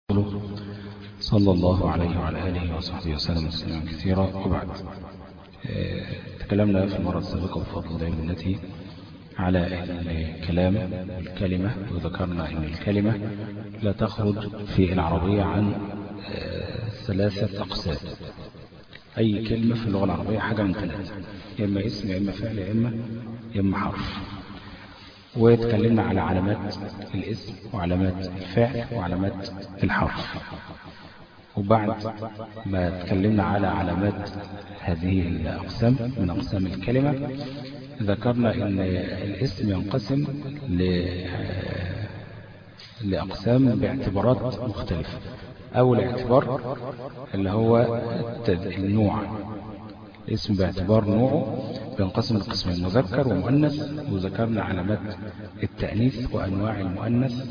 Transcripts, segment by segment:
صلى الله عليه وعلى آله وصحبه وسلم تسليما كثيرا وبعد تكلمنا في المرة السابقة بفضل الله منته على الكلام الكلمة وذكرنا أن الكلمة لا تخرج في العربية عن ثلاثة أقسام أي كلمة في اللغة العربية حاجة من ثلاثة يا إما اسم يا إما فعل يا إما يا إما حرف وتكلمنا على علامات الاسم وعلامات الفعل وعلامات الحرف وبعد ما تكلمنا على علامات هذه الأقسام من أقسام الكلمة ذكرنا أن الاسم ينقسم لأقسام باعتبارات مختلفة أول اعتبار اللي هو النوع الاسم باعتبار نوعه بينقسم لقسمين مذكر ومؤنث وذكرنا علامات التأنيث وأنواع المؤنث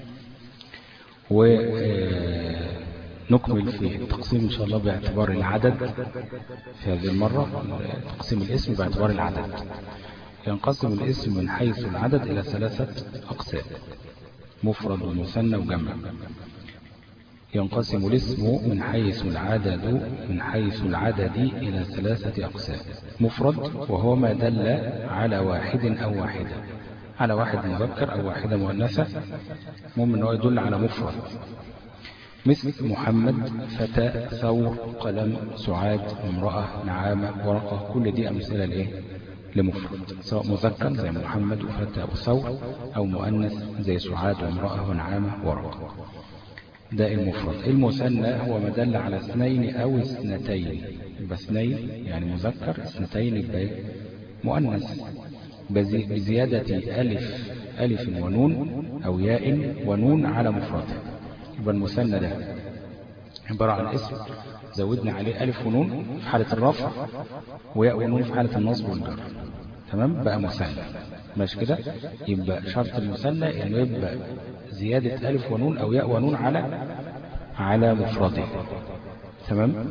ونكمل في التقسيم إن شاء الله باعتبار العدد في هذه المرة تقسيم الاسم باعتبار العدد ينقسم الاسم من حيث العدد إلى ثلاثة أقسام مفرد ومثنى وجمع ينقسم الاسم من حيث العدد من حيث العدد إلى ثلاثة أقسام مفرد وهو ما دل على واحد أو واحدة على واحد مذكر أو واحدة مؤنثة مهم أنه يدل على مفرد مثل محمد فتى ثور قلم سعاد امرأة نعامة ورقة كل دي أمثلة لإيه لمفرد سواء مذكر زي محمد وفتى وثور أو مؤنث زي سعاد وامرأة ونعامة ورقة ده المفرد المثنى هو ما دل على اثنين أو اثنتين يبقى اثنين يعني مذكر اثنتين يبقى مؤنث بزيادة ألف ألف ونون أو ياء ونون على مفرده يبقى المثنى ده عبارة عن اسم زودنا عليه ألف ونون في حالة الرفع وياء ونون في حالة النصب والجر تمام بقى مثنى ماشي كده يبقى شرط المثنى انه يبقى زيادة ألف ونون أو ياء ونون على على مفرده تمام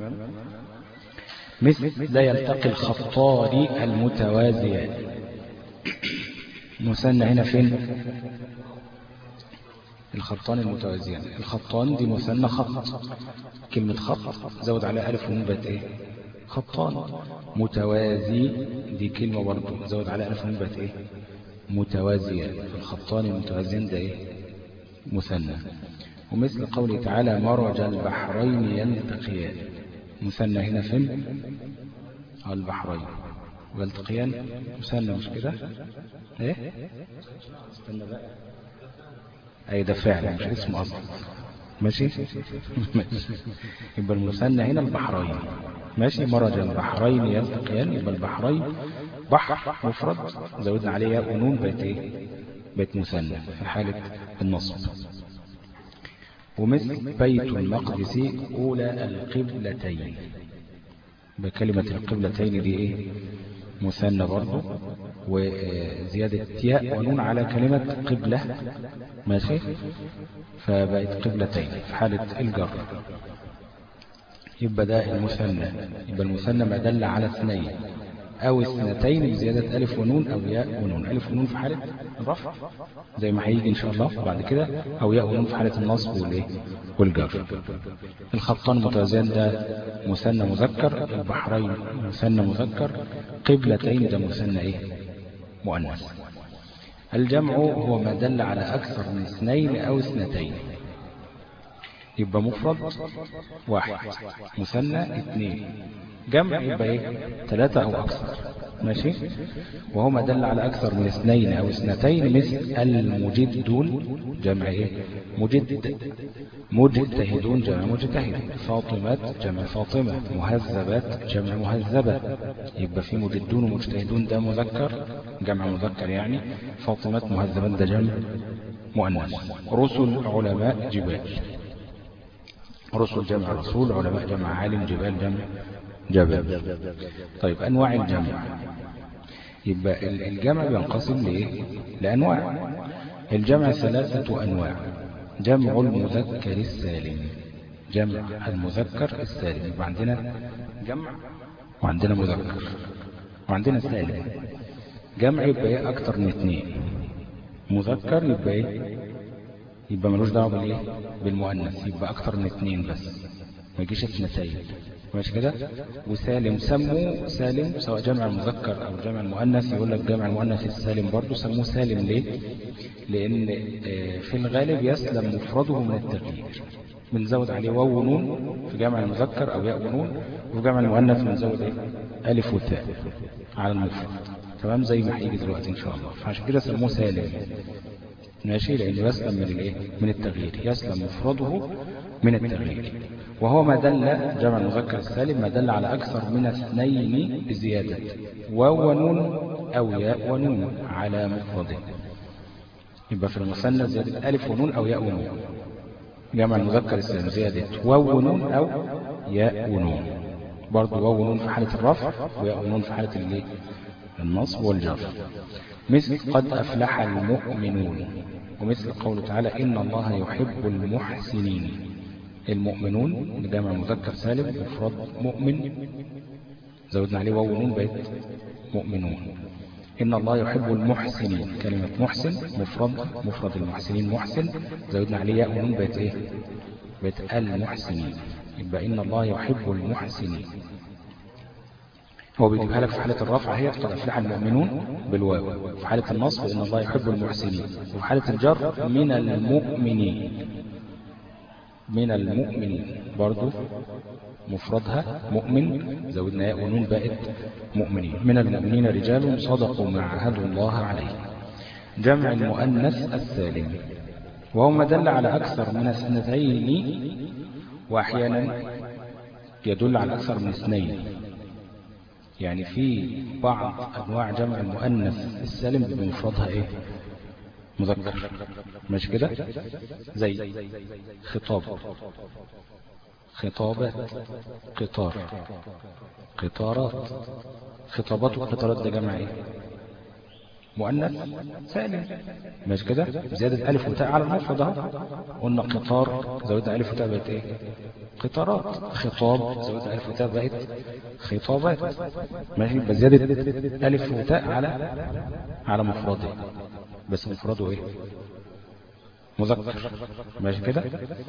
مثل لا يلتقي الخطان المتوازيان مثنى هنا فين الخطان المتوازيان الخطان دي مثنى خط كلمة خط زود عليها ألف ونون بقت ايه خطان متوازي دي كلمة برضه زود عليها ألف ونون بقت ايه متوازيان الخطان المتوازيان ده ايه مثنى ومثل قوله تعالى مرج البحرين يلتقيان مثنى هنا فين البحرين يلتقيان مثنى مش كده ايه استنى بقى اي ده فعل مش اسم اصلا ماشي ماشي يبقى المثنى هنا البحرين ماشي مرج البحرين يلتقيان يبقى البحرين بحر مفرد زودنا عليه ياء ونون بقت ايه بقت مثنى في حالة النصب ومثل بيت المقدس أولى القبلتين بكلمة القبلتين دي ايه مثنى برضه وزيادة ياء ونون على كلمة قبلة ماشي فبقت قبلتين في حالة الجر يبقى ده المثنى يبقى المثنى ما دل على اثنين أو اثنتين بزيادة ألف ونون أو ياء ونون ألف ونون في حالة الرفع زي ما هيجي إن شاء الله بعد كده أو ياء ونون في حالة النصب والإيه والجر الخطان متوازيان ده مثنى مذكر البحرين مثنى مذكر قبلتين ده مثنى إيه مؤنث الجمع هو ما دل على أكثر من اثنين أو اثنتين يبقى مفرد واحد مثنى اثنين جمع يبقى ايه ثلاثة او اكثر ماشي وهو ما دل على اكثر من اثنين او اثنتين مثل المجدون جمع ايه مجد مجتهدون جمع مجتهد فاطمات جمع فاطمة مهذبات جمع مهذبة يبقى في مجدون ومجتهدون ده مذكر جمع مذكر يعني فاطمات مهذبات ده جمع مؤنث رسل علماء جبال رسل جمع رسول علماء جمع عالم جبال جمع جبل طيب أنواع الجمع يبقى الجمع بينقسم لإيه لأنواع الجمع ثلاثة أنواع جمع المذكر السالم جمع المذكر السالم يبقى عندنا جمع وعندنا مذكر وعندنا سالم جمع يبقى ايه أكتر من اثنين مذكر يبقى ايه يبقى ملوش دعوه بالايه بالمؤنث يبقى اكتر من اتنين بس ما يجيش اثنتين ماشي كده وسالم سموا سالم سواء جمع المذكر او جمع المؤنث يقول لك جمع المؤنث السالم برضه سموه سالم ليه لان في الغالب يسلم مفرده من التغيير بنزود عليه واو ونون في جمع المذكر او ياء ونون وفي جمع المؤنث بنزود ايه الف وتاء على المفرد تمام زي ما هيجي دلوقتي ان شاء الله فعشان كده سموه سالم ماشي لانه يسلم من الايه من التغيير يسلم مفرده من التغيير وهو ما دل جمع المذكر السالم ما دل على أكثر من اثنين بزيادة واو ونون أو ياء ونون على مفرده يبقى في المثنى زيادة ألف ونون أو ياء ونون جمع المذكر السالم زيادة واو ونون أو ياء ونون برضه واو ونون في حالة الرفع وياء ونون في حالة الايه النصب والجر مثل قد أفلح المؤمنون ومثل قوله تعالى إن الله يحب المحسنين المؤمنون لجمع مذكر سالم مفرد مؤمن زودنا عليه واو ونون بقت مؤمنون إن الله يحب المحسنين كلمة محسن مفرد مفرد المحسنين محسن زودنا عليه ياء ونون بقت إيه بقت المحسنين يبقى إن الله يحب المحسنين هو بيجيبها لك في حالة الرفع هي قد أفلح المؤمنون بالواو في حالة النصب إن الله يحب المحسنين وفي حالة الجر من المؤمنين من المؤمنين برضو مفردها مؤمن زودنا ياء ونون بقت مؤمنين من المؤمنين رجال صدقوا ما عهدوا الله عليه جمع المؤنث السالم وهو ما دل على أكثر من اثنتين وأحيانا يدل على أكثر من اثنين يعني في بعض أنواع جمع المؤنث السالم بمفردها إيه مذكر مش كده زي خطاب خطابات قطار قطارات خطابات وقطارات ده جمع ايه مؤنث سالم مش كده زيادة ألف وتاء على المفرد اهو قلنا قطار زودنا ألف وتاء بقت ايه قطارات خطاب زودنا ألف وتاء بقت خطابات ماشي بزيادة ألف وتاء على على مفرده بس مفرده ايه مذكر ماشي كده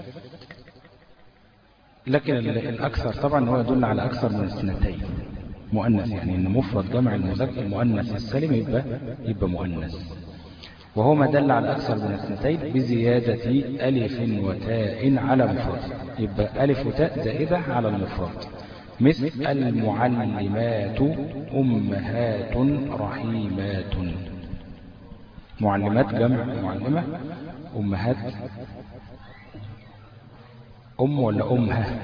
لكن الأكثر طبعا هو يدل على أكثر من اثنتين مؤنث يعني ان مفرد جمع المذكر المؤنث السالم يبقى يبقى مؤنث وهو ما دل على أكثر من اثنتين بزيادة ألف وتاء على مفرد يبقى ألف وتاء زائدة على المفرد مثل المعلمات أمهات رحيمات معلمات جمع معلمة أمهات أم ولا أمها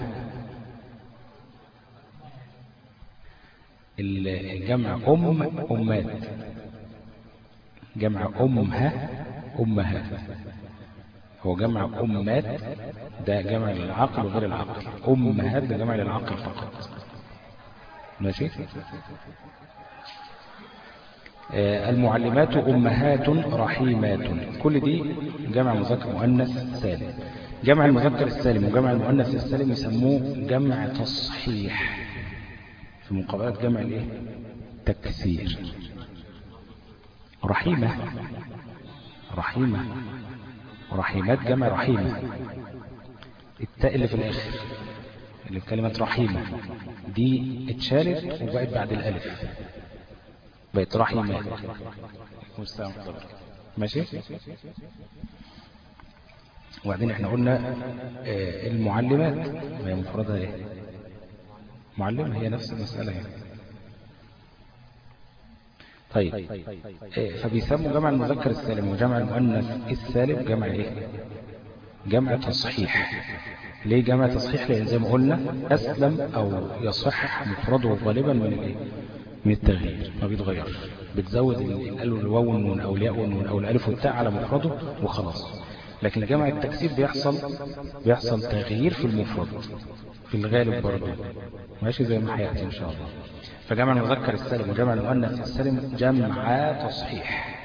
الجمع أم أمات جمع أمها أمها هو جمع أمات ده جمع للعقل وغير العقل أمهات ده جمع للعقل فقط ماشي المعلمات أمهات رحيمات كل دي جمع مذكر مؤنث سالم جمع المذكر السالم وجمع المؤنث السالم يسموه جمع تصحيح في مقابلة جمع الايه تكسير رحيمة رحيمة رحيمات جمع رحيمة التاء اللي في الاخر اللي في كلمة رحيمة دي اتشالت وبقت بعد الالف بقت رحيمات ماشي وبعدين احنا قلنا المعلمات ما هي مفردها ايه معلمة هي نفس المسألة يعني طيب فبيسموا جمع المذكر السالم وجمع المؤنث السالم جمع ايه جمع تصحيح ليه جمع تصحيح لان زي ما قلنا اسلم او يصح مفرده غالبا من الايه من التغيير ما بيتغيرش بتزود الواو والنون او الياء والنون او الالف والتاء على مفرده وخلاص لكن جمع التكسير بيحصل بيحصل تغيير في المفرد في الغالب برضه ماشي زي ما هياتي ان شاء الله فجمع المذكر السالم وجمع المؤنث السالم جمع تصحيح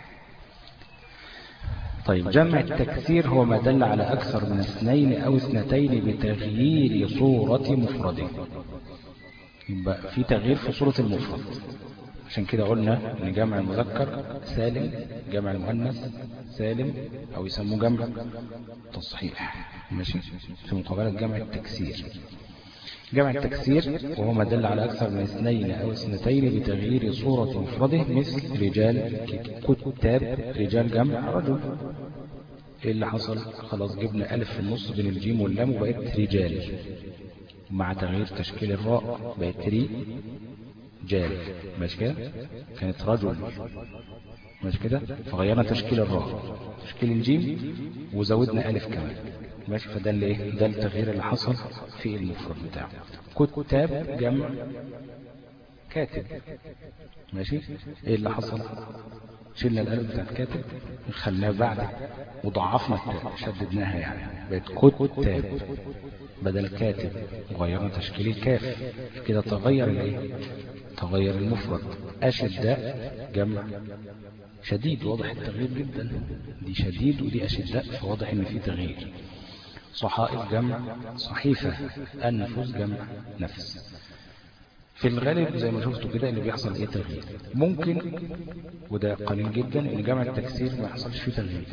طيب جمع التكسير هو ما دل على أكثر من اثنين أو اثنتين بتغيير صورة مفرده يبقى في تغيير في صورة المفرد عشان كده قلنا ان جمع المذكر سالم جمع المؤنث سالم او يسموه جمع تصحيح ماشي في مقابلة جمع التكسير جمع التكسير وهو ما دل على أكثر من اثنين أو اثنتين بتغيير صورة مفرده مثل رجال كتاب رجال جمع رجل ايه اللي حصل خلاص جبنا ألف في النص بين الجيم واللام وبقت رجال مع تغيير تشكيل الراء بقت ري جال ماشي كده كانت رجل ماشي كده فغيرنا تشكيل الراء تشكيل الجيم وزودنا ألف كمان ماشي فده اللي ايه ده التغيير اللي حصل في المفرد بتاعه كتاب جمع كاتب ماشي ايه اللي حصل شلنا الالف بتاعت كاتب خلناه بعد وضعفنا التاء شددناها يعني بقت كتاب بدل كاتب وغيرنا تشكيل الكاف كده تغير الايه تغير المفرد اشداء جمع شديد واضح التغيير جدا دي شديد ودي اشداء فواضح ان في تغيير صحائف جمع صحيفة النفوس جمع نفس في الغالب زي ما شفتوا كده اللي بيحصل ايه تغيير ممكن وده قليل جدا ان جمع التكسير ما يحصلش فيه تغيير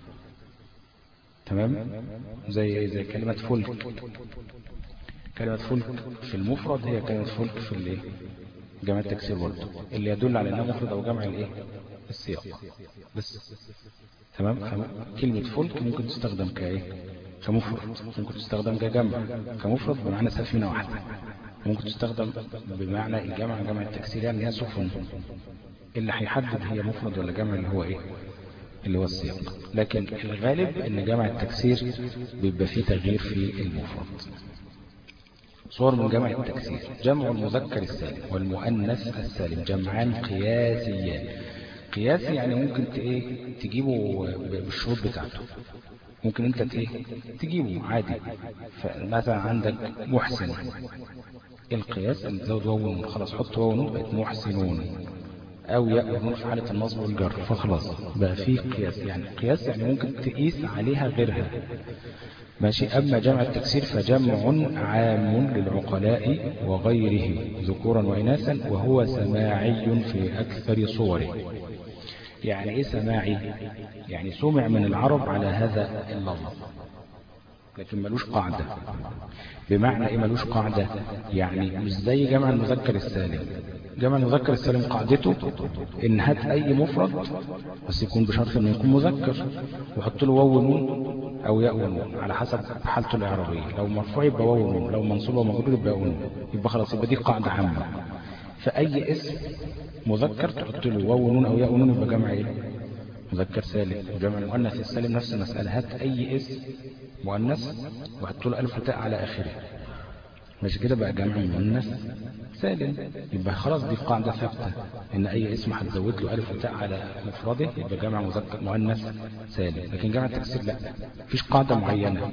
تمام زي زي كلمة فلك كلمة فلك في المفرد هي كلمة فلك في الايه جمع التكسير برضه اللي يدل على انها مفرد او جمع الايه السياق بس تمام كلمة فلك ممكن تستخدم كايه كمفرد ممكن تستخدم كجمع كمفرد بمعنى سفينة واحدة ممكن تستخدم بمعنى الجمع جمع التكسير يعني هي سفن اللي هيحدد هي مفرد ولا جمع اللي هو ايه اللي هو السياق لكن الغالب ان جمع التكسير بيبقى فيه تغيير في المفرد صور من جمع التكسير جمع المذكر السالم والمؤنث السالم جمعان قياسيان قياسي يعني ممكن ايه تجيبه بالشروط بتاعته ممكن انت ايه تجيبه عادي فمثلا عندك محسن القياس ان تزود واو خلاص حط واو نون بقت محسنون او ياء نون في حاله النصب والجر فخلاص بقى في قياس يعني قياس يعني ممكن تقيس عليها غيرها ماشي أما جمع التكسير فجمع عام للعقلاء وغيره ذكورا وإناثا وهو سماعي في أكثر صوره يعني إيه سماعي يعني سمع من العرب على هذا اللفظ لكن ملوش قاعدة بمعنى إيه ملوش قاعدة يعني مش زي جمع المذكر السالم جمع المذكر السالم قاعدته إن هات أي مفرد بس يكون بشرط إنه يكون مذكر وحط له واو نون أو ياء ونون على حسب حالته الإعرابية لو مرفوع يبقى واو نون لو منصوب ومجرور يبقى واو نون يبقى خلاص يبقى دي قاعدة عامة فأي اسم مذكر تحط له واو نون أو ياء نون يبقى جمع إيه مذكر سالم وجمع المؤنث السالم نفس المسألة هات أي اسم مؤنث وحط له ألف وتاء على آخره مش كده بقى جمع مؤنث سالم يبقى خلاص دي قاعدة ثابتة إن أي اسم هتزود له ألف وتاء على مفرده يبقى جمع مذكر مؤنث سالم لكن جمع التكسير لا مفيش قاعدة معينة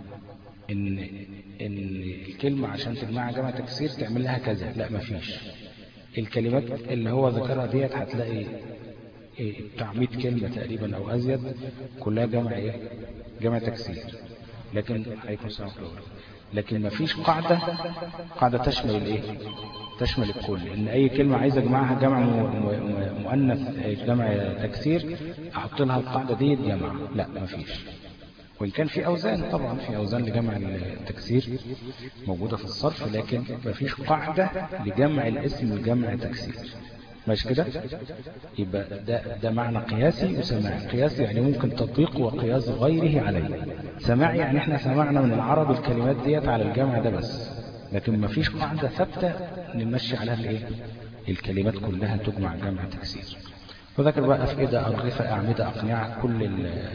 إن إن الكلمة عشان تجمعها جمع تكسير تعمل لها كذا لا مفيش الكلمات اللي هو ذكرها ديت هتلاقي إيه بتاع 100 كلمة تقريبا أو أزيد كلها جمع إيه جمع تكسير لكن عليكم السلام لكن ما فيش قاعدة قاعدة تشمل الايه تشمل الكل ان اي كلمة عايز اجمعها جمع مؤنث جمع تكسير احط لها القاعدة دي جمع لا ما فيش وإن كان في أوزان طبعا في أوزان لجمع التكسير موجودة في الصرف لكن ما فيش قاعدة لجمع الاسم لجمع تكسير ماشي كده يبقى ده, ده معنى قياسي وسماعي قياسي يعني ممكن تطبيق وقياس غيره عليه سماعي يعني احنا سمعنا من العرب الكلمات ديت على الجمع ده بس لكن ما فيش قاعدة ثابتة نمشي عليها الايه الكلمات كلها تجمع جمع تكسير وذكر بقى أفئدة أرغفة أعمدة أقنعة كل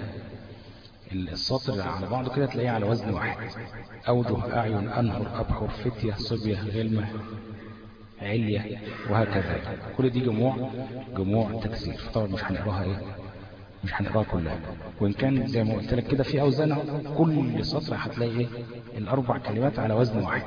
السطر على بعضه كده تلاقيه على وزن واحد أوجه أعين أنهر أبحر فتية صبية غلمة علية وهكذا كل دي جموع جموع تكسير طبعا مش هنقراها ايه مش هنقراها كلها وان كان زي ما قلت لك كده في اوزان كل سطر هتلاقي ايه الاربع كلمات على وزن واحد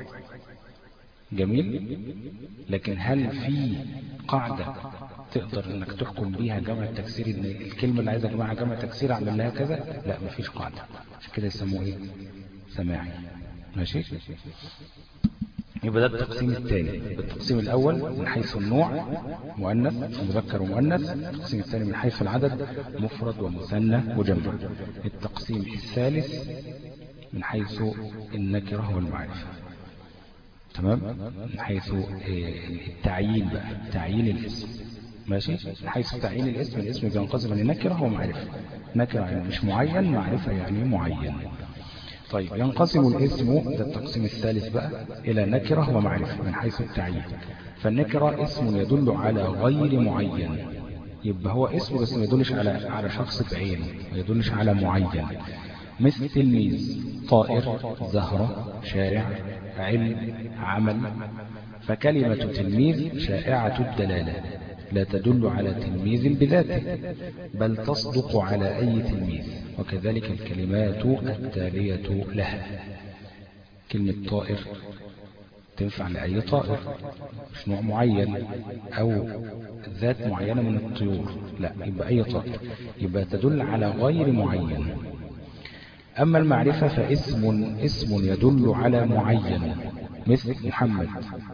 جميل لكن هل في قاعدة تقدر انك تحكم بيها جمع التكسير ان الكلمة اللي عايزة جماعة جمع تكسير اعمل لها كذا لا مفيش قاعدة عشان كده يسموه ايه سماعي ماشي يبقى ده التقسيم الثاني التقسيم الأول من حيث النوع مؤنث مذكر ومؤنث التقسيم الثاني من حيث العدد مفرد ومثنى وجمع التقسيم الثالث من حيث النكرة والمعرفة تمام من حيث التعيين بقى تعيين الاسم ماشي من حيث تعيين الاسم الاسم بينقسم لنكرة ومعرفة نكرة يعني مش معين معرفة يعني معين طيب ينقسم الاسم ده التقسيم الثالث بقى إلى نكرة ومعرفة من حيث التعيين فالنكرة اسم يدل على غير معين يبقى هو اسم بس ما يدلش على على شخص بعينه ما يدلش على معين مثل تلميذ طائر زهرة شارع علم عمل فكلمة تلميذ شائعة الدلالة لا تدل على تلميذ بذاته بل تصدق على أي تلميذ وكذلك الكلمات التالية لها كلمة طائر تنفع لأي طائر مش نوع معين أو ذات معينة من الطيور لا يبقى أي طائر يبقى تدل على غير معين أما المعرفة فاسم اسم يدل على معين مثل محمد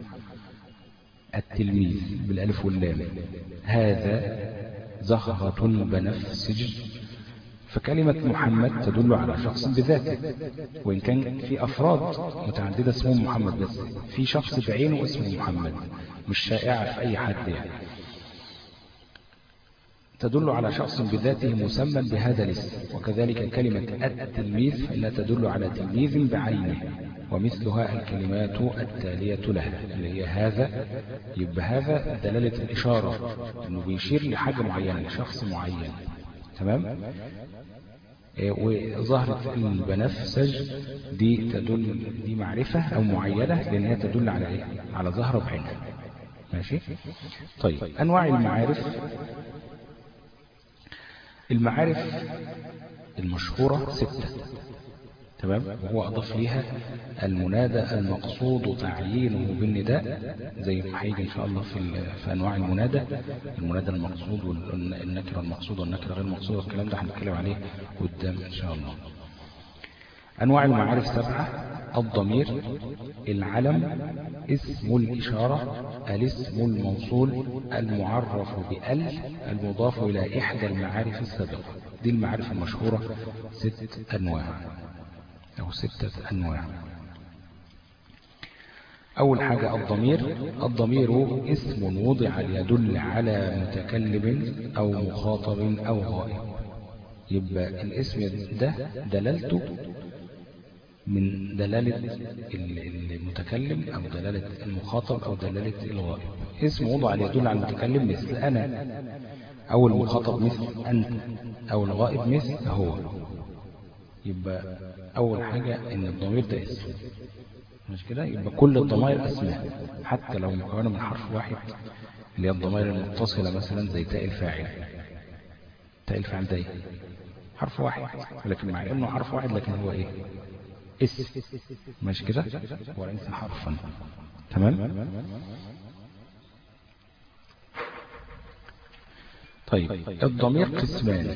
التلميذ بالألف واللام هذا زهرة بنفسج فكلمة محمد تدل على شخص بذاته وإن كان في أفراد متعددة اسمهم محمد بس في شخص بعينه اسمه محمد مش شائعة في أي حد يعني تدل على شخص بذاته مسمى بهذا الاسم وكذلك كلمة التلميذ فإنها تدل على تلميذ بعينه ومثلها الكلمات التالية لها اللي هي هذا يبقى هذا دلالة الإشارة أنه بيشير لحاجة معينة لشخص معين تمام وظهرة البنفسج دي تدل دي معرفة أو معينة لأنها تدل على إيه؟ على ظهر بعينها ماشي طيب أنواع المعارف المعارف المشهورة ستة تمام وهو أضاف ليها المنادى المقصود تعيينه بالنداء زي ما هيجي إن شاء الله في, في أنواع المنادى المنادى المقصود والنكرة المقصود والنكرة غير المقصود والكلام ده هنتكلم عليه قدام إن شاء الله أنواع المعارف سبعة الضمير العلم اسم الإشارة الاسم الموصول المعرف بأل المضاف إلى إحدى المعارف السابقة دي المعارف المشهورة ست أنواع أو ستة أنواع أول حاجة الضمير الضمير اسم وضع ليدل على متكلم أو مخاطب أو غائب يبقى الاسم ده دلالته من دلالة المتكلم أو دلالة المخاطب أو دلالة الغائب اسم وضع ليدل على المتكلم مثل أنا أو المخاطب مثل أنت أو الغائب مثل هو يبقى أول حاجة إن الضمير ده اسم مش كده يبقى كل الضمائر أسماء حتى لو مكونة من حرف واحد اللي هي الضمائر المتصلة مثلا زي تاء الفاعل تاء الفاعل ده حرف واحد لكن مع انه حرف واحد لكن هو ايه اسم ماشي كده وليس حرفا تمام طيب الضمير قسمان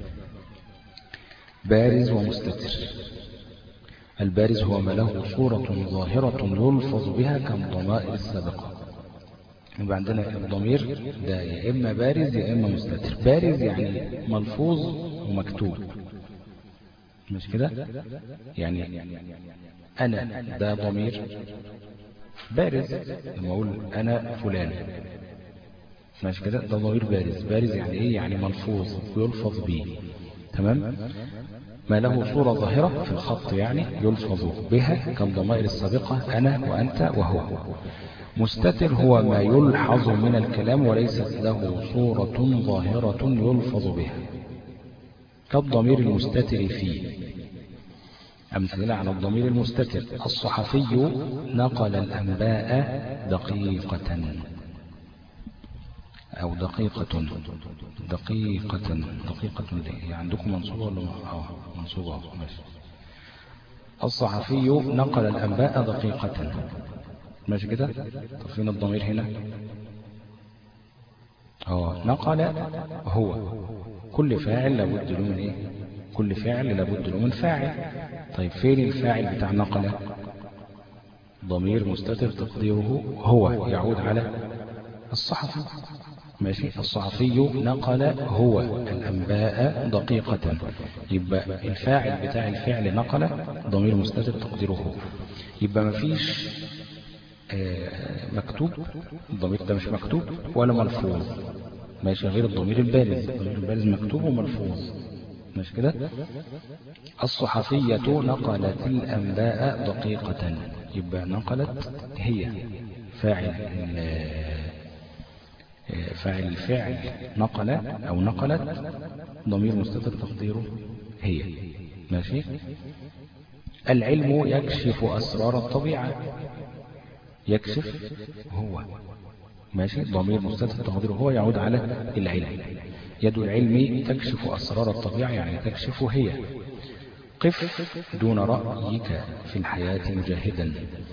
بارز ومستتر البارز هو ما له صورة ظاهرة يلفظ بها كالضمائر السابقة يبقى عندنا الضمير ده يا إما بارز يا إما مستتر بارز يعني ملفوظ ومكتوب مش كده يعني أنا ده ضمير بارز لما أقول أنا فلان ماشي كده ده ضمير بارز بارز يعني إيه يعني ملفوظ ويلفظ به تمام ما له صورة ظاهرة في الخط يعني يلفظ بها كالضمائر السابقة أنا وأنت وهو مستتر هو ما يلحظ من الكلام وليست له صورة ظاهرة يلفظ بها كالضمير المستتر فيه أمثلة على الضمير المستتر الصحفي نقل الأنباء دقيقة أو دقيقة دقيقة دقيقة هي عندكم منصوبة ولا اه منصوبة ماشي الصحفي نقل الأنباء دقيقة ماشي كده طب فين الضمير هنا اه نقل هو كل فاعل لابد له من ايه كل فاعل لابد له من فاعل طيب فين الفاعل بتاع نقل ضمير مستتر تقديره هو يعود على الصحفي ماشي الصحفي نقل هو الأنباء دقيقة يبقى الفاعل بتاع الفعل نقل ضمير مستتر تقديره هو يبقى مفيش مكتوب الضمير ده مش مكتوب ولا ملفوظ ماشي غير الضمير البارز الضمير البارز مكتوب وملفوظ مش كده الصحفية نقلت الأنباء دقيقة يبقى نقلت هي فاعل فاعل الفعل نقل أو نقلت ضمير مستتر تقديره هي ماشي العلم يكشف أسرار الطبيعة يكشف هو ماشي ضمير مستتر تقديره هو يعود على العلم يد العلم تكشف أسرار الطبيعة يعني تكشف هي قف دون رأيك في الحياة مجاهدا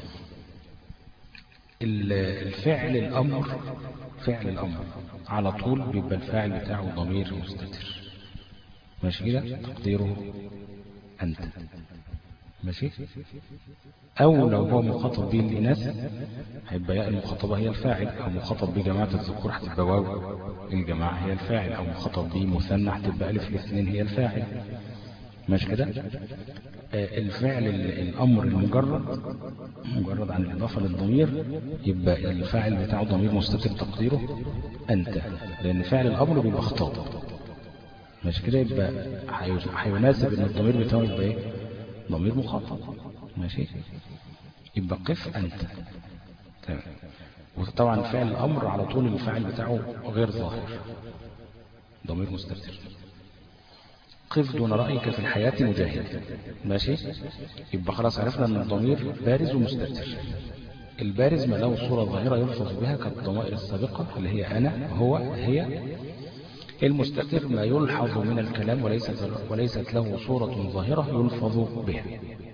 الفعل الأمر فعل الأمر على طول بيبقى الفاعل بتاعه ضمير مستتر ماشي كده تقديره أنت ماشي أو لو هو مخاطب به الإناث هيبقى ياء المخاطبة هي الفاعل أو مخاطب به جماعة الذكور هتبقى واو الجماعة هي الفاعل أو مخاطب به مثنى هتبقى ألف الاثنين هي الفاعل ماشي كده آه الفعل الأمر المجرد مجرد عن الإضافة للضمير يبقى الفاعل بتاعه ضمير مستتر تقديره أنت لأن فعل الأمر بيبقى خطاب ماشي كده يبقى هيناسب ان الضمير بتاعه يبقى ايه ضمير مخاطب ماشي يبقى قف أنت تمام وطبعا فعل الأمر على طول الفاعل بتاعه غير ظاهر ضمير مستتر قف دون رأيك في الحياة مجاهد ماشي يبقى خلاص عرفنا أن الضمير بارز ومستتر البارز ما له صورة ظاهرة يلفظ بها كالضمائر السابقة اللي هي أنا هو هي المستتر ما يلحظ من الكلام وليست, وليست له صورة ظاهرة يلفظ بها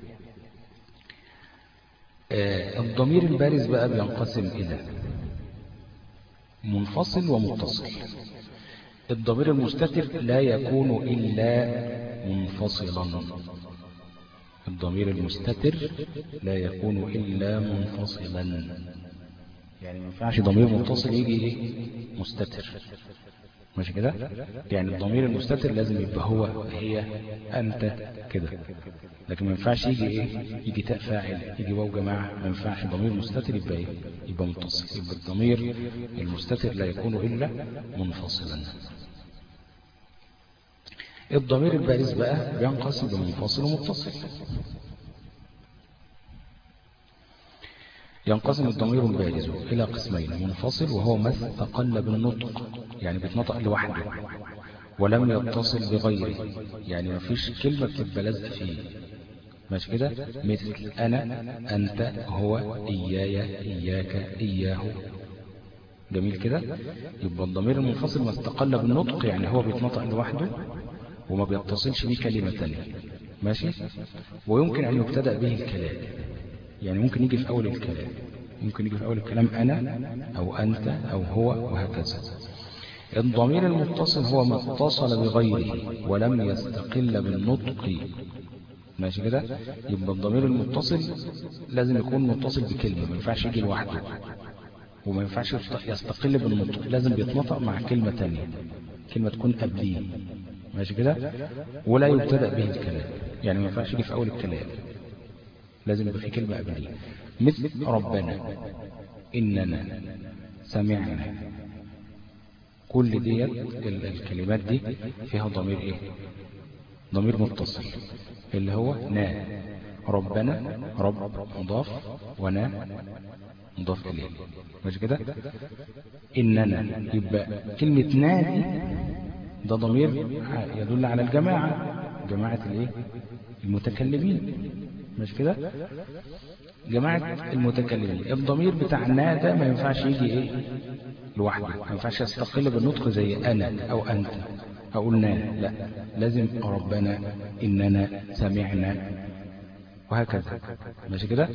آه الضمير البارز بقى بينقسم إلى منفصل ومتصل الضمير المستتر لا يكون إلا منفصلا الضمير المستتر لا يكون إلا منفصلا يعني ما ينفعش ضمير متصل يجي إيه مستتر ماشي كده يعني الضمير المستتر لازم يبقى هو هي أنت كده لكن ما ينفعش يجي إيه يجي تاء فاعل يجي واو جماعة ما ينفعش ضمير مستتر يبقى إيه يبقى متصل يبقى الضمير المستتر لا يكون إلا منفصلا الضمير البارز بقى بينقسم لمنفصل ومتصل ينقسم الضمير البارز إلى قسمين منفصل وهو ما استقل بالنطق يعني بيتنطق لوحده ولم يتصل بغيره يعني ما فيش كلمة بتبقى لازقة فيه ماشي كده مثل أنا أنت هو إياي إياك إياه جميل كده يبقى الضمير المنفصل ما استقل بالنطق يعني هو بيتنطق لوحده وما بيتصلش بيه كلمة تانية ماشي ويمكن أن يبتدأ به الكلام يعني ممكن يجي في أول الكلام ممكن يجي في أول الكلام أنا أو أنت أو هو وهكذا الضمير المتصل هو ما اتصل بغيره ولم يستقل بالنطق ماشي كده يبقى الضمير المتصل لازم يكون متصل بكلمة ما ينفعش يجي لوحده وما ينفعش يستقل بالنطق لازم بيتنطق مع كلمة تانية كلمة تكون قبليه ماشي كده ولا يبتدأ به الكلام يعني ما ينفعش يجي في أول الكلام لازم يبقى في كلمة قبليه مثل ربنا إننا سمعنا كل دي الكلمات دي فيها ضمير ايه ضمير متصل اللي هو نا ربنا رب مضاف ونا مضاف إليه مش كده إننا يبقى كلمة نا دي ده ضمير يدل على الجماعة جماعة الايه المتكلمين مش كده جماعة المتكلمين الضمير بتاع نا ده ما ينفعش يجي ايه لوحده ما ينفعش يستقل بالنطق زي انا او انت اقول نا لا لازم ربنا اننا سمعنا وهكذا ماشي كده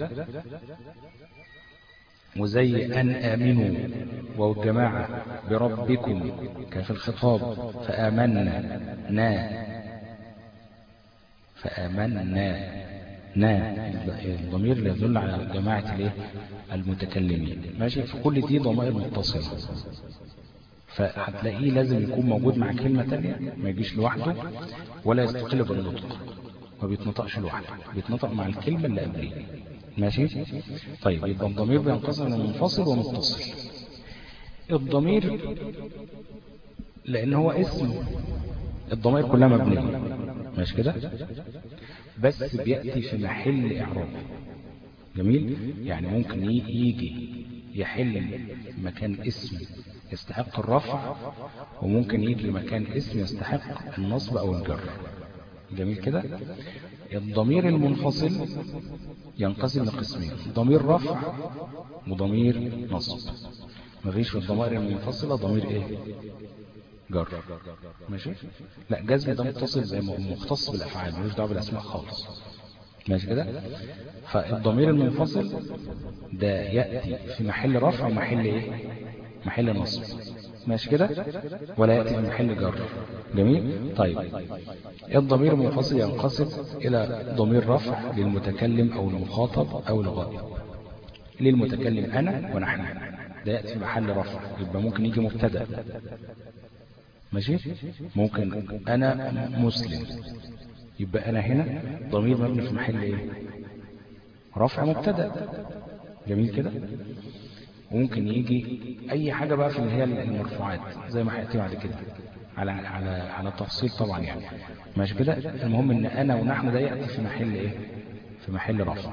وزي أن آمنوا والجماعة بربكم كان في الخطاب فآمنا نا فآمنا نا الضمير اللي يدل على جماعة الايه المتكلمين ماشي في كل دي ضمائر متصلة فهتلاقيه لازم يكون موجود مع كلمة تانية ما يجيش لوحده ولا يستقل بالنطق ما بيتنطقش لوحده بيتنطق مع الكلمة اللي قبليه ماشي طيب يبقى الضمير بينقسم لمنفصل ومتصل الضمير لان هو اسم الضمائر كلها مبنية ماشي كده بس بيأتي في محل اعراب جميل يعني ممكن يجي يحل مكان اسم يستحق الرفع وممكن يجي مكان اسم يستحق النصب او الجر جميل كده الضمير المنفصل ينقسم لقسمين ضمير رفع وضمير نصب مفيش في الضمائر المنفصلة ضمير ايه جر ماشي لا جزم ده متصل زي ما مختص بالافعال ملوش دعوه بالاسماء خالص ماشي كده فالضمير المنفصل ده ياتي في محل رفع ومحل ايه محل نصب ماشي كده ولا ياتي في محل جر جميل طيب الضمير المنفصل ينقسم الى ضمير رفع للمتكلم او المخاطب او الغائب للمتكلم انا ونحن ده ياتي في محل رفع يبقى ممكن يجي مبتدا ماشي ممكن انا مسلم يبقى انا هنا ضمير مبني في محل ايه رفع مبتدا جميل كده وممكن يجي اي حاجة بقى في اللي هي المرفوعات زي ما هيأتي بعد كده على على على تفصيل طبعا يعني ماشي كده المهم ان انا ونحن ده يأتي في محل ايه في محل رفع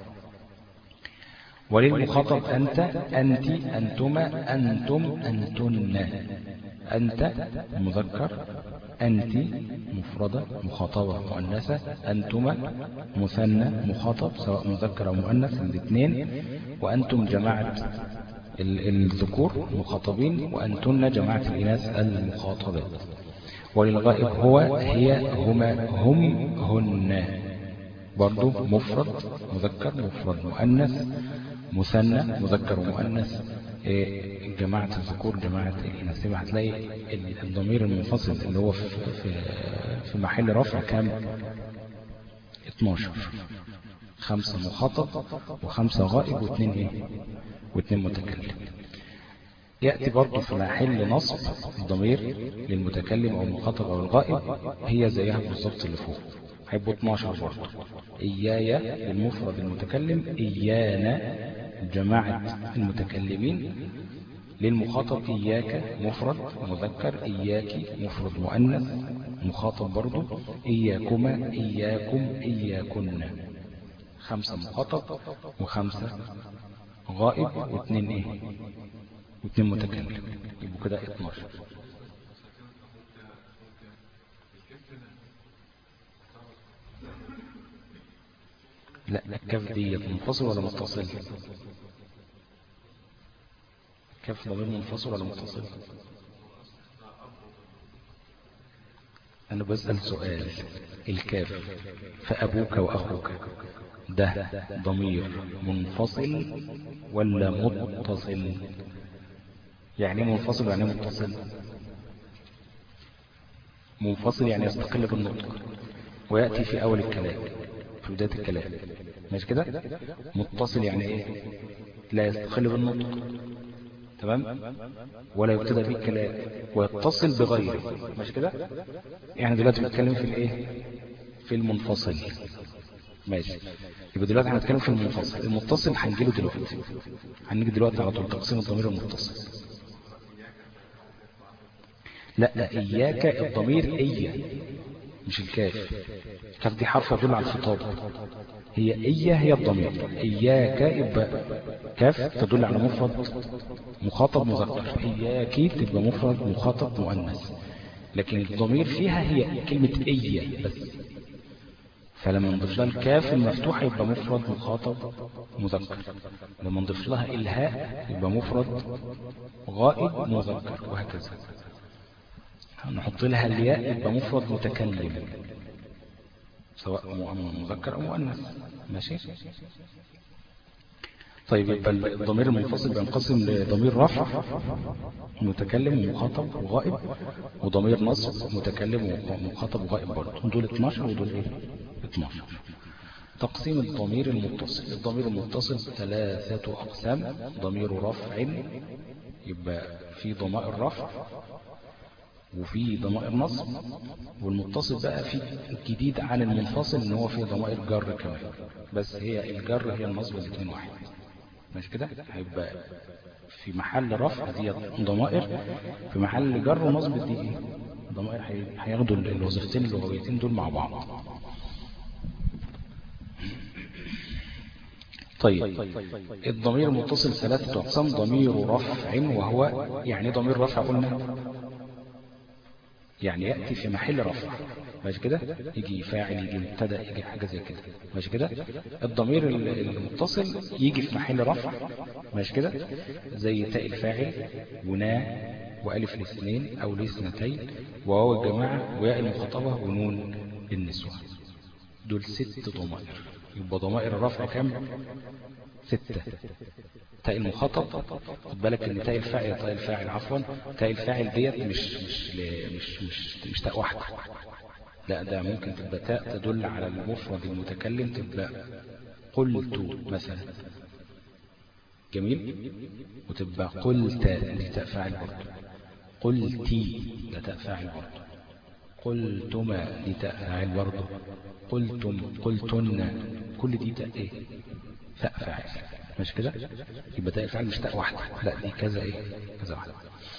وللمخاطب أنت أنت أنتما أنتم أنتن أنت مذكر أنت مفردة مخاطبة مؤنثة أنتما مثنى مخاطب سواء مذكر أو مؤنث الاثنين وأنتم جماعة الذكور مخاطبين وأنتن جماعة الإناث المخاطبات وللغائب هو هي هما هم هن برضو مفرد مذكر مفرد مؤنث مثنى مذكر ومؤنث جماعة الذكور جماعة الإناث يبقى هتلاقي الضمير المنفصل اللي هو في, في, في محل رفع كام 12 خمسة مخاطب وخمسة غائب واثنين ايه واثنين متكلم يأتي برضه في محل نصب الضمير للمتكلم أو المخاطب أو الغائب هي زيها بالظبط اللي فوق هيبقوا 12 برضه إيايا للمفرد المتكلم إيانا جماعة المتكلمين للمخاطب إياك مفرد مذكر إياك مفرد مؤنث مخاطب برضه إياكما إياكم إياكن خمسة مخاطب وخمسة غائب واثنين إيه واثنين متكلم يبقوا كده 12 لا الكاف دي منفصل ولا متصل كاف ضمير منفصل ولا متصل انا بسأل سؤال الكاف فابوك واخوك ده ضمير منفصل ولا متصل يعني منفصل يعني متصل منفصل يعني يستقل بالنطق ويأتي في اول الكلام في بداية الكلام ماشي كده متصل يعني ايه لا يستقل بالنطق تمام ولا يبتدى به الكلام ويتصل بغيره ماشي كده يعني دلوقتي بنتكلم في الايه في المنفصل ماشي يبقى دلوقتي هنتكلم في المنفصل المتصل هنجيله دلوقتي هنيجي دلوقتي على طول تقسيم الضمير المتصل لا لا إياك الضمير إيا مش الكاف الكاف دي حرف يدل على الخطاب هي إيا هي الضمير إياك يبقى كاف تدل على مفرد مخاطب مذكر إياك تبقى مفرد مخاطب مؤنث لكن الضمير فيها هي كلمة إيا بس فلما نضيف لها الكاف المفتوحة يبقى مفرد مخاطب مذكر لما نضيف لها الهاء يبقى مفرد غائب مذكر وهكذا نحط لها الياء يبقى مفرد متكلم سواء مذكر أو مؤنث ماشي طيب يبقى الضمير المنفصل بينقسم لضمير رفع متكلم ومخاطب وغائب وضمير نصب متكلم ومخاطب وغائب برضه دول 12 ودول ايه 12 تقسيم الضمير المتصل الضمير المتصل ثلاثة أقسام ضمير رفع يبقى في ضمائر رفع وفي ضمائر نصب والمتصل بقى في جديد عن المنفصل ان هو في ضمائر جر كمان بس هي الجر هي النصب الاثنين واحد مش كده هيبقى في محل رفع دي ضمائر في محل جر ونصب دي ايه ضمائر هياخدوا الوظيفتين اللغويتين دول مع بعض طيب الضمير المتصل ثلاثة أقسام ضمير رفع وهو يعني ضمير رفع قلنا يعني يأتي في محل رفع ماشي كده يجي فاعل يجي مبتدا يجي حاجة زي كده ماشي كده الضمير المتصل يجي في محل رفع ماشي كده زي تاء الفاعل ونا وألف الاثنين أو الاثنتين وواو الجماعة وياء المخاطبة ونون النسوة دول ست ضمائر يبقى ضمائر الرفع كام ستة تاء المخاطب خد بالك ان تاء الفاعل تاء الفاعل عفوا تاء الفاعل ديت مش مش مش مش مش تاء واحده لا ده ممكن تبقى تاء تدل على المفرد المتكلم تبقى قلت مثلا جميل وتبقى قلت دي تاء فاعل برضه قلتي ده تاء فاعل برضه قلتما دي تاء فاعل برضه قلتم قلتن كل دي تاء ايه تاء فاعل مش كده يبقى تاء الفعل مش تاء واحدة لا دي كذا ايه كذا واحدة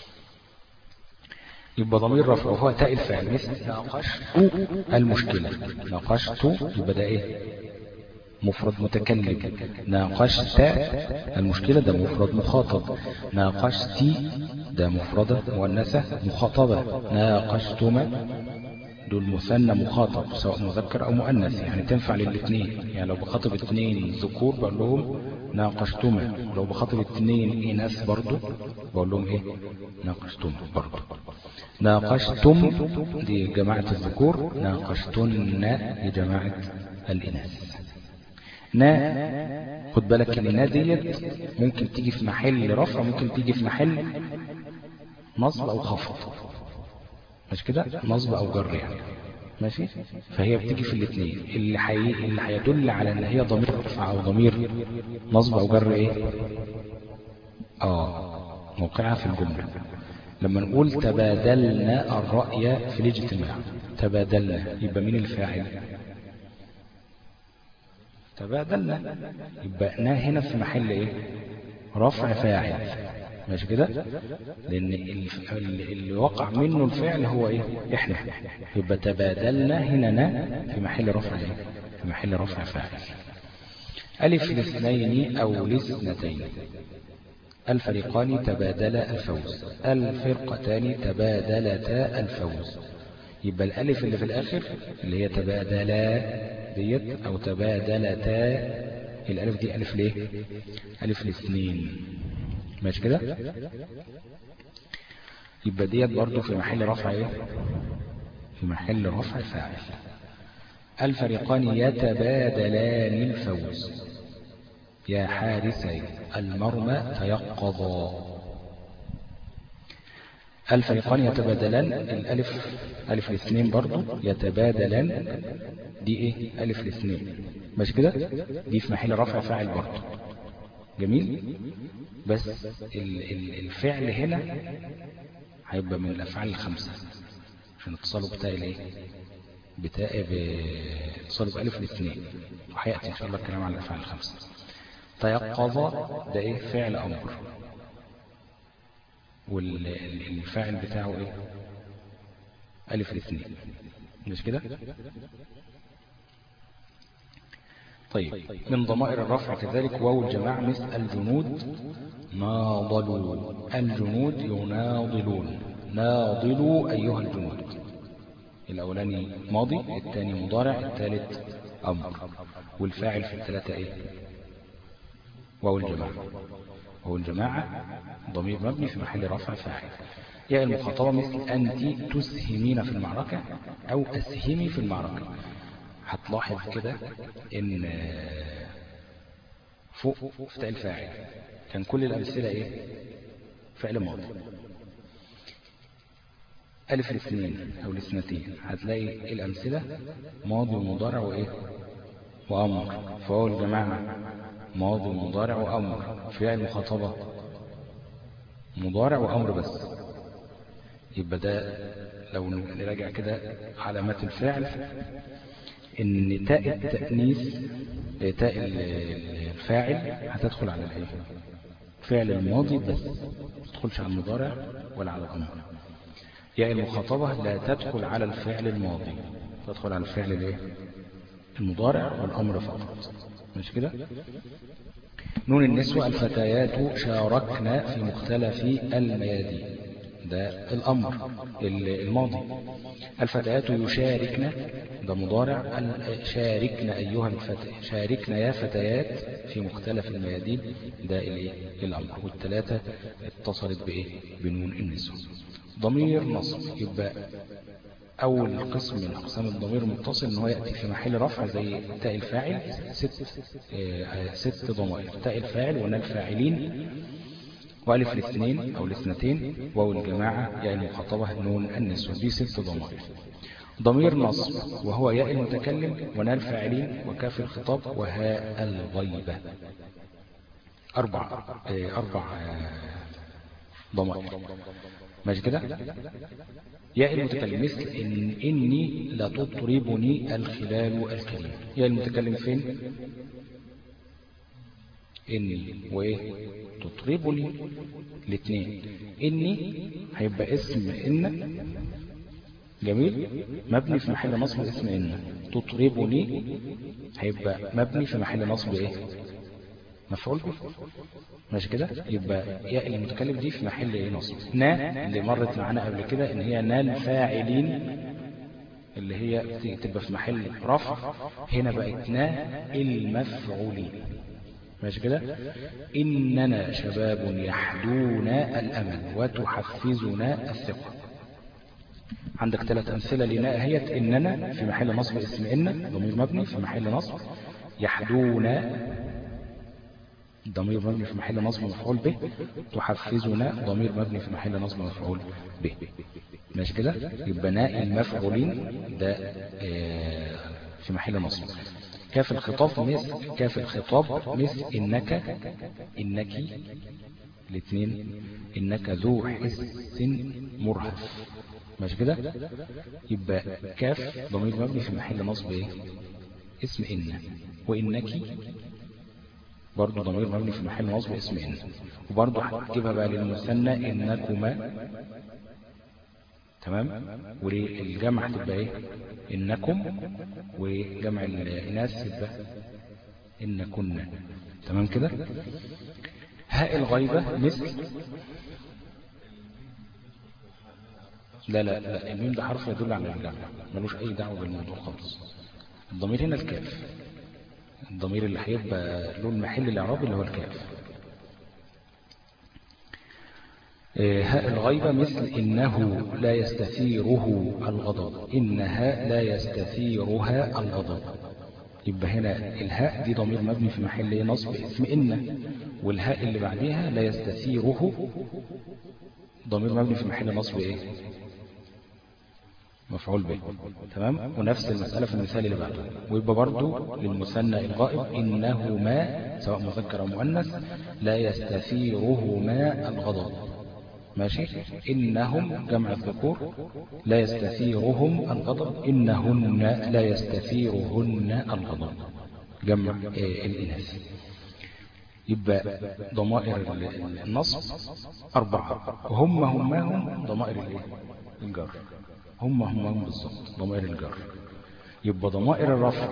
يبقى ضمير رفع وهو تاء الفعل مثل ناقشت المشكلة ناقشت يبقى ده ايه مفرد متكلم ناقشت المشكلة ده مفرد مخاطب ناقشتي ده مفردة مؤنثة مخاطبة ناقشتما دول مثنى مخاطب سواء مذكر او مؤنث يعني تنفع للاثنين يعني لو بخاطب اثنين ذكور بقول لهم ناقشتما لو بخاطب اثنين اناث برضو بقول لهم ايه ناقشتما برضو ناقشتم دي جماعة الذكور ناقشتن لجماعة الاناث نا خد بالك ان نا ديت ممكن تيجي في محل رفع ممكن تيجي في محل نصب او خفض مش كده نصب او جر يعني ماشي فهي بتيجي في الاثنين اللي حي... اللي هيدل على ان هي ضمير رفع او ضمير نصب او جر ايه اه موقعها في الجمله لما نقول تبادلنا الرأي في الاجتماع تبادلنا يبقى مين الفاعل تبادلنا يبقى نا هنا في محل ايه رفع فاعل ماشي كده لان اللي وقع منه الفعل هو ايه احنا يبقى تبادلنا هنا نا في محل رفع ايه في محل رفع فاعل الف الاثنين او الاثنتين الفريقان تبادلا الفوز الفرقتان تبادلتا الفوز يبقى الالف اللي في الاخر اللي هي تبادلا ديت او تبادلتا الالف دي الف ليه الف الاثنين ماشي كده يبقى ديت برضو في محل رفع ايه في محل رفع فاعل الفريقان يتبادلان الفوز يا حارسي المرمى تيقظا الفريقان يتبادلان الالف الف الاثنين برضو يتبادلان دي ايه الف الاثنين مش كده دي في محل رفع فاعل برضو جميل بس الفعل هنا هيبقى من الافعال الخمسه عشان اتصاله بتاء الايه بتاء باتصاله بالف الاثنين وهياتي ان شاء الله الكلام عن الافعال الخمسه تيقظ ده ايه فعل امر والفاعل بتاعه ايه الف الاثنين مش كده طيب من ضمائر الرفع كذلك واو الجماعة مثل الجنود ناضلوا الجنود يناضلون ناضلوا أيها الجنود الأولاني ماضي الثاني مضارع الثالث أمر والفاعل في الثلاثة ايه واو الجماعة واو الجماعة ضمير مبني في محل رفع فاعل يا المخاطبة مثل أنت تسهمين في المعركة أو أسهمي في المعركة هتلاحظ كده ان فوق في تاء الفاعل كان كل الامثله ايه فعل ماضي الف الاثنين او الاثنتين هتلاقي الامثله ماضي ومضارع وايه وأمر فهو الجماعة ماضي ومضارع وأمر فعل المخاطبة مضارع وأمر بس يبقى ده لو نراجع كده علامات الفعل ان تاء التأنيث تاء الفاعل هتدخل على الايه فعل الماضي بس ما تدخلش على المضارع ولا على الأمر ياء المخاطبة لا تدخل على الفعل الماضي تدخل على الفعل الايه المضارع والأمر فقط مش كده نون النسوة الفتيات شاركنا في مختلف الميادين ده الأمر الماضي الفتيات يشاركن ده مضارع شاركنا أيها الفتى شاركنا يا فتيات في مختلف الميادين ده الأمر والثلاثة اتصلت بإيه بنون النسوة ضمير نصب يبقى أول قسم من أقسام الضمير المتصل إن هو يأتي في محل رفع زي تاء الفاعل ست ست ضمائر تاء الفاعل ونال الفاعلين وألف الاثنين أو الاثنتين واو الجماعة ياء المخاطبة نون النسوة دي ست ضمائر ضمير نصب وهو ياء المتكلم ونال فاعلين وكاف الخطاب وهاء الغيبة أربع أربع ضمائر ماشي كده ياء المتكلم مثل إن إني لتطربني الخلال الكريم ياء المتكلم فين إني وإيه تطربني الاثنين إني هيبقى اسم إن جميل مبني في محل نصب اسم إن تطربني هيبقى مبني في محل نصب إيه مفعول به ماشي كده يبقى ياء المتكلم دي في محل ايه نصب نا اللي مرت معانا قبل كده ان هي نا الفاعلين اللي هي تبقى في محل رفع هنا بقت نا المفعولين ماشي كده إننا شباب يحدون الأمل وتحفزنا الثقة عندك ثلاث أمثلة لناء هي إننا في محل نصب اسم إن ضمير مبني في محل نصب يحدون ضمير مبني في محل نصب مفعول به تحفزنا ضمير مبني في محل نصب مفعول به ماشي كده يبقى ناء المفعولين ده في محل نصب كاف الخطاب مثل كاف الخطاب مثل إنك إنك الاثنين إنك ذو حس مرهف ماشي كده يبقى كاف ضمير مبني في محل نصب ايه اسم إن وإنك برضو ضمير مبني في محل نصب اسم إن وبرضو هتجيبها بقى للمثنى إنكما تمام والجمع هتبقى ايه إنكم وجمع الإناث يبقى إنكن تمام كده هاء الغيبة مثل لا لا لا الميم ده حرف يدل على الجمع ملوش أي دعوة بالموضوع خالص الضمير هنا الكاف الضمير اللي هيبقى له المحل الإعرابي اللي هو الكاف هاء الغيبة مثل إنه لا يستثيره الغضب إنها لا يستثيرها الغضب يبقى هنا الهاء دي ضمير مبني في محل نصب اسم إن والهاء اللي بعدها لا يستثيره ضمير مبني في محل نصب إيه مفعول به تمام ونفس المسألة في المثال اللي بعده ويبقى برضو للمثنى الغائب إنهما سواء مذكر أو مؤنث لا يستثيرهما الغضب ماشي إنهم جمع الذكور لا يستثيرهم الغضب إنهن لا يستثيرهن الغضب جمع الإناث يبقى ضمائر النصب أربعة وهم هم هم ضمائر الجر هم هم هم بالضبط ضمائر الجر يبقى ضمائر الرفع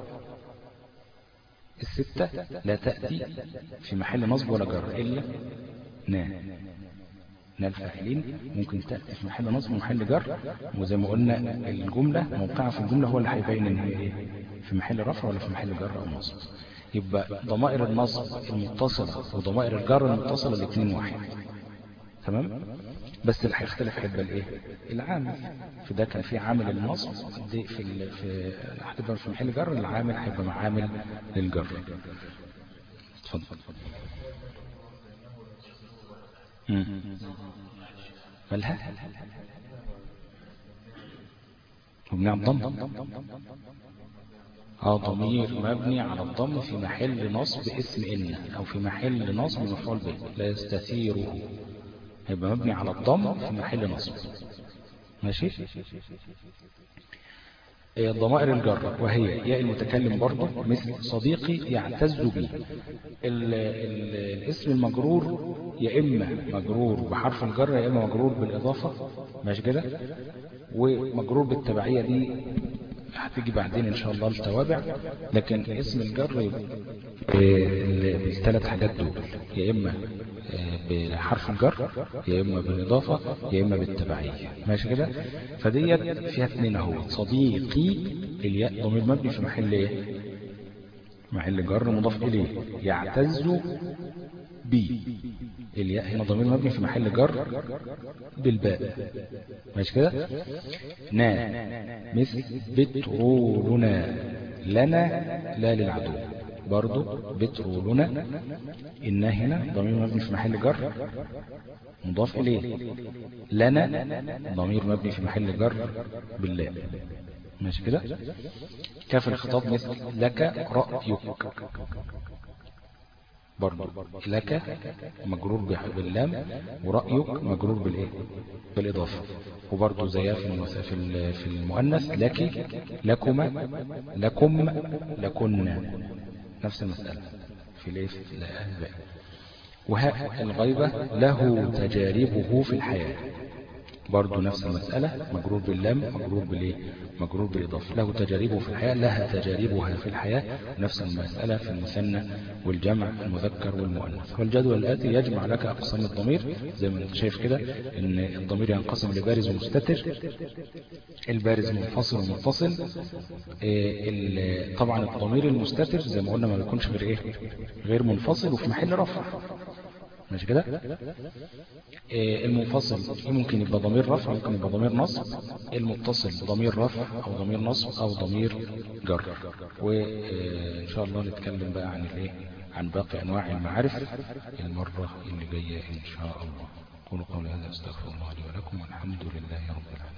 الستة لا تأتي في محل نصب ولا جر إلا نا نا الفاعلين ممكن تأتي في محل نصب ومحل جر وزي ما قلنا الجملة موقعها في الجملة هو اللي هيبين ان هي ايه في محل رفع ولا في محل جر او نصب يبقى ضمائر النصب المتصلة وضمائر الجر المتصلة الاثنين واحد تمام بس اللي هيختلف هيبقى الايه العامل في ده كان في عامل النصب دي في ال... في هتبقى في محل جر العامل هيبقى مع عامل للجر اتفضل مالها وبنعم ضم اه ضمير مبني على الضم في محل نصب اسم إن أو في محل نصب مفعول به لا يستثيره هيبقى مبني على الضم في محل نصب ماشي ضمائر الجر وهي ياء المتكلم برضه مثل صديقي يعتز بي ال- ال- الاسم المجرور يا إما مجرور بحرف الجر يا إما مجرور بالإضافة ماشي كده ومجرور بالتبعية دي هتيجي بعدين إن شاء الله التوابع لكن اسم الجر يبقى بال- بالثلاث حاجات دول يا إما آه، بحرف الجر يا إما بالإضافة يا إما بالتبعية ماشي كده فديت فيها اثنين اهو صديقي الياء ضمير مبني في محل ايه محل جر مضاف إليه يعتز بي الياء هنا ضمير مبني في محل جر بالباء ماشي كده نا مثل بترولنا لنا لا للعدو برضو بترولنا إن هنا ضمير مبني في محل جر مضاف إليه لنا ضمير مبني في محل جر بالله ماشي كده كاف الخطاب مثل لك رأيك برضو لك مجرور بح- باللام ورأيك مجرور بالايه بالإضافة وبرضو زيها في المس- في ال- في المؤنث لك لكما لكم لكن نفس المسألة في الايه في الآباء وهاء الغيبة له تجاربه في الحياة برضو نفس المسألة مجرور باللام مجرور بالايه مجرور بالإضافة له تجاربه في الحياة لها تجاربها في الحياة نفس المسألة في المثنى والجمع المذكر والمؤنث والجدول الآتي يجمع لك أقسام الضمير زي ما انت شايف كده ان الضمير ينقسم لبارز ومستتر البارز منفصل ومتصل إيه ال- طبعا الضمير المستتر زي ما قلنا ما بيكونش غير ايه غير منفصل وفي محل رفع ماشي كده آه، المنفصل ممكن يبقى ضمير رفع ممكن يبقى ضمير نصب المتصل ضمير رفع او ضمير نصب او ضمير جر وان شاء الله نتكلم بقى عن الايه عن باقي انواع المعارف المرة اللي جاية ان شاء الله قولوا قولي هذا استغفر الله لي ولكم والحمد لله رب العالمين